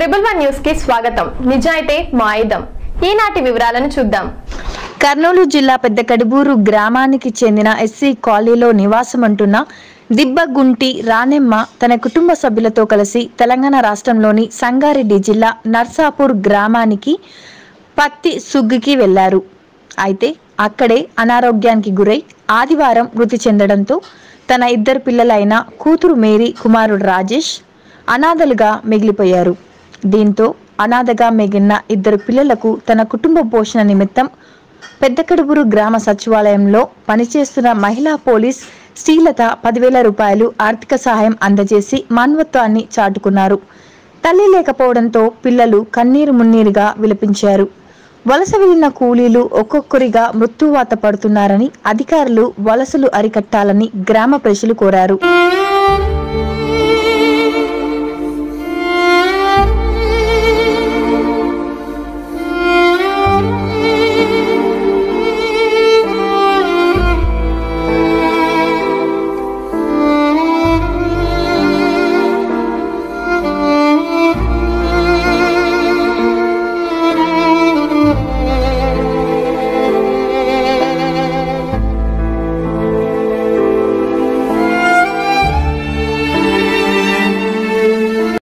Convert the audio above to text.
triple one news కి స్వాగతం నిజాయితే మా ఆయుధం ఈనాటి వివరాలను చూద్దాం కర్నూలు జిల్లా పెద్ద కడుబూరు గ్రామానికి చెందిన ఎస్సీ కాలనీలో నివాసమంటున్న దిబ్బగుంటి రానెమ్మ తన కుటుంబ సభ్యులతో కలిసి తెలంగాణ రాష్ట్రంలోని సంగారెడ్డి జిల్లా నర్సాపూర్ గ్రామానికి పత్తి సుగ్గికి వెళ్లారు అయితే అక్కడే అనారోగ్యానికి గురై ఆదివారం మృతి చెందడంతో తన ఇద్దరు పిల్లలైన కూతురు మేరీ కుమారుడు రాజేష్ అనాథలుగా మిగిలిపోయారు దీంతో అనాథగా మిగిలిన ఇద్దరు పిల్లలకు తన కుటుంబ పోషణ నిమిత్తం పెద్దకడుబురు గ్రామ సచివాలయంలో పనిచేస్తున్న మహిళా పోలీస్ శ్రీలత పదివేల రూపాయలు ఆర్థిక సహాయం అందజేసి మానవత్వాన్ని చాటుకున్నారు తల్లి లేకపోవడంతో పిల్లలు కన్నీరు మున్నీరుగా విలపించారు వలస వెళ్లిన కూలీలు ఒక్కొక్కరిగా మృత్యువాత పడుతున్నారని అధికారులు వలసలు అరికట్టాలని గ్రామ ప్రజలు కోరారు